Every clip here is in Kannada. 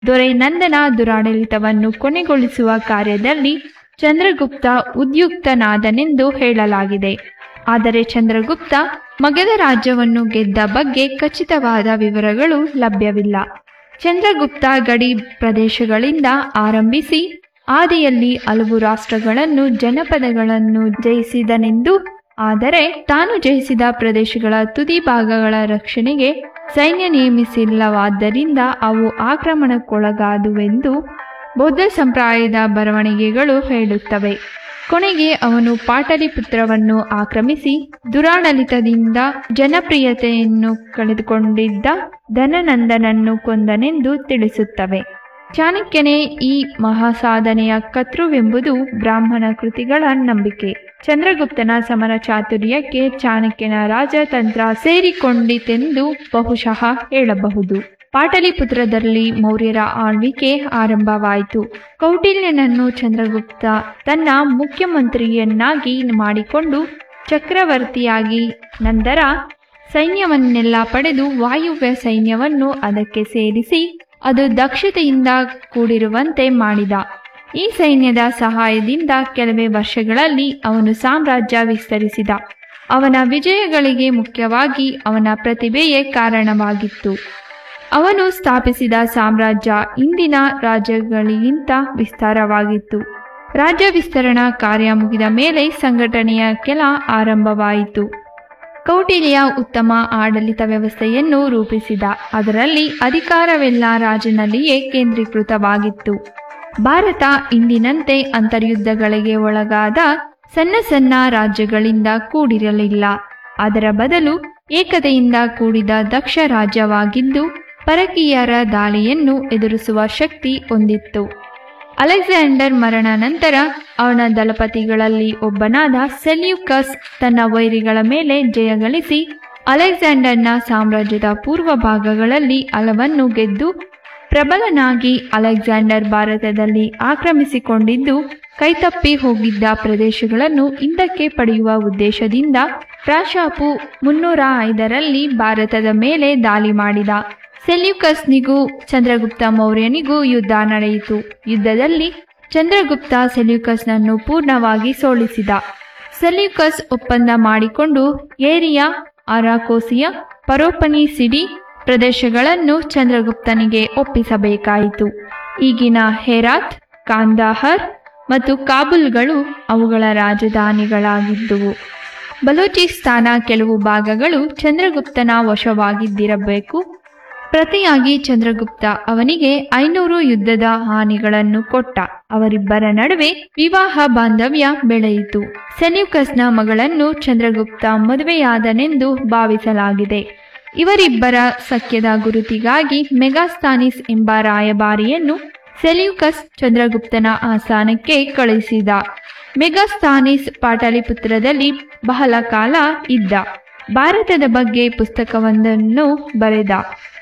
ದೊರೆ ನಂದನ ದುರಾಡಳಿತವನ್ನು ಕೊನೆಗೊಳಿಸುವ ಕಾರ್ಯದಲ್ಲಿ ಚಂದ್ರಗುಪ್ತ ಉದ್ಯುಕ್ತನಾದನೆಂದು ಹೇಳಲಾಗಿದೆ ಆದರೆ ಚಂದ್ರಗುಪ್ತ ಮಗಧ ರಾಜ್ಯವನ್ನು ಗೆದ್ದ ಬಗ್ಗೆ ಖಚಿತವಾದ ವಿವರಗಳು ಲಭ್ಯವಿಲ್ಲ ಚಂದ್ರಗುಪ್ತ ಗಡಿ ಪ್ರದೇಶಗಳಿಂದ ಆರಂಭಿಸಿ ಆದಿಯಲ್ಲಿ ಹಲವು ರಾಷ್ಟ್ರಗಳನ್ನು ಜನಪದಗಳನ್ನು ಜಯಿಸಿದನೆಂದು ಆದರೆ ತಾನು ಜಯಿಸಿದ ಪ್ರದೇಶಗಳ ತುದಿ ಭಾಗಗಳ ರಕ್ಷಣೆಗೆ ಸೈನ್ಯ ನೇಮಿಸಿಲ್ಲವಾದ್ದರಿಂದ ಅವು ಆಕ್ರಮಣಕ್ಕೊಳಗಾದುವೆಂದು ಬೌದ್ಧ ಸಂಪ್ರದಾಯದ ಬರವಣಿಗೆಗಳು ಹೇಳುತ್ತವೆ ಕೊನೆಗೆ ಅವನು ಪಾಟಲಿಪುತ್ರವನ್ನು ಆಕ್ರಮಿಸಿ ದುರಾಡಳಿತದಿಂದ ಜನಪ್ರಿಯತೆಯನ್ನು ಕಳೆದುಕೊಂಡಿದ್ದ ಧನನಂದನನ್ನು ಕೊಂದನೆಂದು ತಿಳಿಸುತ್ತವೆ ಚಾಣಕ್ಯನೇ ಈ ಮಹಾಸಾಧನೆಯ ಕರ್ತೃವೆಂಬುದು ಬ್ರಾಹ್ಮಣ ಕೃತಿಗಳ ನಂಬಿಕೆ ಚಂದ್ರಗುಪ್ತನ ಸಮರ ಚಾತುರ್ಯಕ್ಕೆ ಚಾಣಕ್ಯನ ರಾಜತಂತ್ರ ಸೇರಿಕೊಂಡಿತೆಂದು ಬಹುಶಃ ಹೇಳಬಹುದು ಪಾಟಲಿಪುತ್ರದಲ್ಲಿ ಮೌರ್ಯರ ಆಳ್ವಿಕೆ ಆರಂಭವಾಯಿತು ಕೌಟಿಲ್ಯನನ್ನು ಚಂದ್ರಗುಪ್ತ ತನ್ನ ಮುಖ್ಯಮಂತ್ರಿಯನ್ನಾಗಿ ಮಾಡಿಕೊಂಡು ಚಕ್ರವರ್ತಿಯಾಗಿ ನಂತರ ಸೈನ್ಯವನ್ನೆಲ್ಲ ಪಡೆದು ವಾಯುವ್ಯ ಸೈನ್ಯವನ್ನು ಅದಕ್ಕೆ ಸೇರಿಸಿ ಅದು ದಕ್ಷತೆಯಿಂದ ಕೂಡಿರುವಂತೆ ಮಾಡಿದ ಈ ಸೈನ್ಯದ ಸಹಾಯದಿಂದ ಕೆಲವೇ ವರ್ಷಗಳಲ್ಲಿ ಅವನು ಸಾಮ್ರಾಜ್ಯ ವಿಸ್ತರಿಸಿದ ಅವನ ವಿಜಯಗಳಿಗೆ ಮುಖ್ಯವಾಗಿ ಅವನ ಪ್ರತಿಭೆಯೇ ಕಾರಣವಾಗಿತ್ತು ಅವನು ಸ್ಥಾಪಿಸಿದ ಸಾಮ್ರಾಜ್ಯ ಇಂದಿನ ರಾಜ್ಯಗಳಿಗಿಂತ ವಿಸ್ತಾರವಾಗಿತ್ತು ರಾಜ್ಯ ವಿಸ್ತರಣಾ ಕಾರ್ಯ ಮುಗಿದ ಮೇಲೆ ಸಂಘಟನೆಯ ಕೆಲ ಆರಂಭವಾಯಿತು ಕೌಟಿಲ್ಯ ಉತ್ತಮ ಆಡಳಿತ ವ್ಯವಸ್ಥೆಯನ್ನು ರೂಪಿಸಿದ ಅದರಲ್ಲಿ ಅಧಿಕಾರವೆಲ್ಲ ರಾಜನಲ್ಲಿಯೇ ಕೇಂದ್ರೀಕೃತವಾಗಿತ್ತು ಭಾರತ ಇಂದಿನಂತೆ ಅಂತರ್ಯುದ್ಧಗಳಿಗೆ ಒಳಗಾದ ಸಣ್ಣ ಸಣ್ಣ ರಾಜ್ಯಗಳಿಂದ ಕೂಡಿರಲಿಲ್ಲ ಅದರ ಬದಲು ಏಕತೆಯಿಂದ ಕೂಡಿದ ದಕ್ಷ ರಾಜ್ಯವಾಗಿದ್ದು ಪರಕೀಯರ ದಾಳಿಯನ್ನು ಎದುರಿಸುವ ಶಕ್ತಿ ಹೊಂದಿತ್ತು ಅಲೆಕ್ಸಾಂಡರ್ ಮರಣ ನಂತರ ಅವನ ದಳಪತಿಗಳಲ್ಲಿ ಒಬ್ಬನಾದ ಸೆಲ್ಯೂಕಸ್ ತನ್ನ ವೈರಿಗಳ ಮೇಲೆ ಜಯಗಳಿಸಿ ಅಲೆಕ್ಸಾಂಡರ್ನ ಸಾಮ್ರಾಜ್ಯದ ಪೂರ್ವ ಭಾಗಗಳಲ್ಲಿ ಹಲವನ್ನು ಗೆದ್ದು ಪ್ರಬಲನಾಗಿ ಅಲೆಕ್ಸಾಂಡರ್ ಭಾರತದಲ್ಲಿ ಆಕ್ರಮಿಸಿಕೊಂಡಿದ್ದು ಕೈತಪ್ಪಿ ಹೋಗಿದ್ದ ಪ್ರದೇಶಗಳನ್ನು ಹಿಂದಕ್ಕೆ ಪಡೆಯುವ ಉದ್ದೇಶದಿಂದ ಪ್ರಾಶಾಪು ಮುನ್ನೂರ ಐದರಲ್ಲಿ ಭಾರತದ ಮೇಲೆ ದಾಳಿ ಮಾಡಿದ ಸೆಲ್ಯೂಕಸ್ನಿಗೂ ಚಂದ್ರಗುಪ್ತ ಮೌರ್ಯನಿಗೂ ಯುದ್ಧ ನಡೆಯಿತು ಯುದ್ಧದಲ್ಲಿ ಚಂದ್ರಗುಪ್ತ ಸೆಲ್ಯೂಕಸ್ನನ್ನು ಪೂರ್ಣವಾಗಿ ಸೋಲಿಸಿದ ಸೆಲ್ಯೂಕಸ್ ಒಪ್ಪಂದ ಮಾಡಿಕೊಂಡು ಏರಿಯಾ ಅರಾಕೋಸಿಯ ಪರೋಪನಿ ಸಿಡಿ ಪ್ರದೇಶಗಳನ್ನು ಚಂದ್ರಗುಪ್ತನಿಗೆ ಒಪ್ಪಿಸಬೇಕಾಯಿತು ಈಗಿನ ಹೆರಾತ್ ಕಾಂದಾಹರ್ ಮತ್ತು ಕಾಬೂಲ್ಗಳು ಅವುಗಳ ರಾಜಧಾನಿಗಳಾಗಿದ್ದುವು ಬಲೂಚಿಸ್ತಾನ ಕೆಲವು ಭಾಗಗಳು ಚಂದ್ರಗುಪ್ತನ ವಶವಾಗಿದ್ದಿರಬೇಕು ಪ್ರತಿಯಾಗಿ ಚಂದ್ರಗುಪ್ತ ಅವನಿಗೆ ಐನೂರು ಯುದ್ಧದ ಹಾನಿಗಳನ್ನು ಕೊಟ್ಟ ಅವರಿಬ್ಬರ ನಡುವೆ ವಿವಾಹ ಬಾಂಧವ್ಯ ಬೆಳೆಯಿತು ಸೆಲ್ಯೂಕಸ್ನ ಮಗಳನ್ನು ಚಂದ್ರಗುಪ್ತ ಮದುವೆಯಾದನೆಂದು ಭಾವಿಸಲಾಗಿದೆ ಇವರಿಬ್ಬರ ಸಖ್ಯದ ಗುರುತಿಗಾಗಿ ಮೆಗಾಸ್ತಾನಿಸ್ ಎಂಬ ರಾಯಭಾರಿಯನ್ನು ಸೆಲ್ಯೂಕಸ್ ಚಂದ್ರಗುಪ್ತನ ಆಸ್ಥಾನಕ್ಕೆ ಕಳುಹಿಸಿದ ಮೆಗಾಸ್ತಾನಿಸ್ ಪಾಟಲಿಪುತ್ರದಲ್ಲಿ ಬಹಳ ಕಾಲ ಇದ್ದ ಭಾರತದ ಬಗ್ಗೆ ಪುಸ್ತಕವೊಂದನ್ನು ಬರೆದ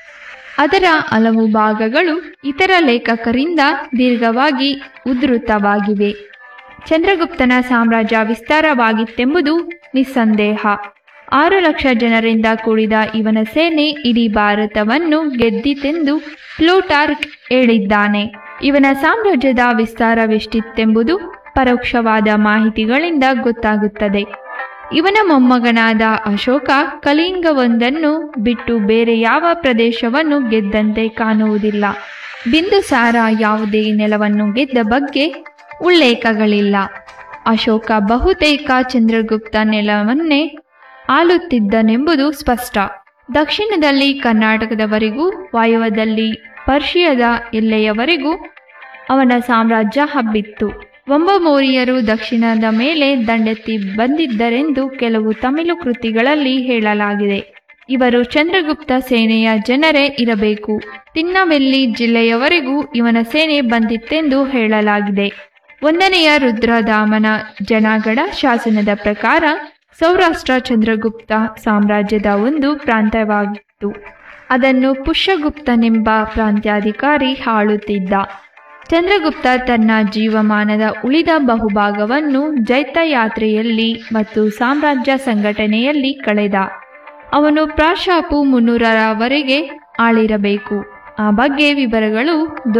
ಅದರ ಹಲವು ಭಾಗಗಳು ಇತರ ಲೇಖಕರಿಂದ ದೀರ್ಘವಾಗಿ ಉದ್ಧೃತವಾಗಿವೆ ಚಂದ್ರಗುಪ್ತನ ಸಾಮ್ರಾಜ್ಯ ವಿಸ್ತಾರವಾಗಿತ್ತೆಂಬುದು ನಿಸ್ಸಂದೇಹ ಆರು ಲಕ್ಷ ಜನರಿಂದ ಕೂಡಿದ ಇವನ ಸೇನೆ ಇಡೀ ಭಾರತವನ್ನು ಗೆದ್ದಿತೆಂದು ಪ್ಲೂಟಾರ್ಕ್ ಹೇಳಿದ್ದಾನೆ ಇವನ ಸಾಮ್ರಾಜ್ಯದ ವಿಸ್ತಾರವೆಷ್ಟಿತ್ತೆಂಬುದು ಪರೋಕ್ಷವಾದ ಮಾಹಿತಿಗಳಿಂದ ಗೊತ್ತಾಗುತ್ತದೆ ಇವನ ಮೊಮ್ಮಗನಾದ ಅಶೋಕ ಕಲಿಂಗವೊಂದನ್ನು ಬಿಟ್ಟು ಬೇರೆ ಯಾವ ಪ್ರದೇಶವನ್ನು ಗೆದ್ದಂತೆ ಕಾಣುವುದಿಲ್ಲ ಬಿಂದುಸಾರ ಯಾವುದೇ ನೆಲವನ್ನು ಗೆದ್ದ ಬಗ್ಗೆ ಉಲ್ಲೇಖಗಳಿಲ್ಲ ಅಶೋಕ ಬಹುತೇಕ ಚಂದ್ರಗುಪ್ತ ನೆಲವನ್ನೇ ಆಳುತ್ತಿದ್ದನೆಂಬುದು ಸ್ಪಷ್ಟ ದಕ್ಷಿಣದಲ್ಲಿ ಕರ್ನಾಟಕದವರೆಗೂ ವಾಯುವ್ಯದಲ್ಲಿ ಪರ್ಷಿಯದ ಎಲ್ಲೆಯವರೆಗೂ ಅವನ ಸಾಮ್ರಾಜ್ಯ ಹಬ್ಬಿತ್ತು ವಂಬಮೋರಿಯರು ದಕ್ಷಿಣದ ಮೇಲೆ ದಂಡೆತ್ತಿ ಬಂದಿದ್ದರೆಂದು ಕೆಲವು ತಮಿಳು ಕೃತಿಗಳಲ್ಲಿ ಹೇಳಲಾಗಿದೆ ಇವರು ಚಂದ್ರಗುಪ್ತ ಸೇನೆಯ ಜನರೇ ಇರಬೇಕು ತಿನ್ನವೆಲ್ಲಿ ಜಿಲ್ಲೆಯವರೆಗೂ ಇವನ ಸೇನೆ ಬಂದಿತ್ತೆಂದು ಹೇಳಲಾಗಿದೆ ಒಂದನೆಯ ರುದ್ರದಾಮನ ಜನಗಡ ಶಾಸನದ ಪ್ರಕಾರ ಸೌರಾಷ್ಟ್ರ ಚಂದ್ರಗುಪ್ತ ಸಾಮ್ರಾಜ್ಯದ ಒಂದು ಪ್ರಾಂತ್ಯವಾಗಿತ್ತು ಅದನ್ನು ಪುಷ್ಯಗುಪ್ತನೆಂಬ ಪ್ರಾಂತ್ಯಾಧಿಕಾರಿ ಆಳುತ್ತಿದ್ದ ಚಂದ್ರಗುಪ್ತ ತನ್ನ ಜೀವಮಾನದ ಉಳಿದ ಬಹುಭಾಗವನ್ನು ಜೈತ್ಯಯಾತ್ರೆಯಲ್ಲಿ ಮತ್ತು ಸಾಮ್ರಾಜ್ಯ ಸಂಘಟನೆಯಲ್ಲಿ ಕಳೆದ ಅವನು ಪ್ರಾಶಾಪು ಮುನ್ನೂರರವರೆಗೆ ಆಳಿರಬೇಕು ಆ ಬಗ್ಗೆ ವಿವರಗಳು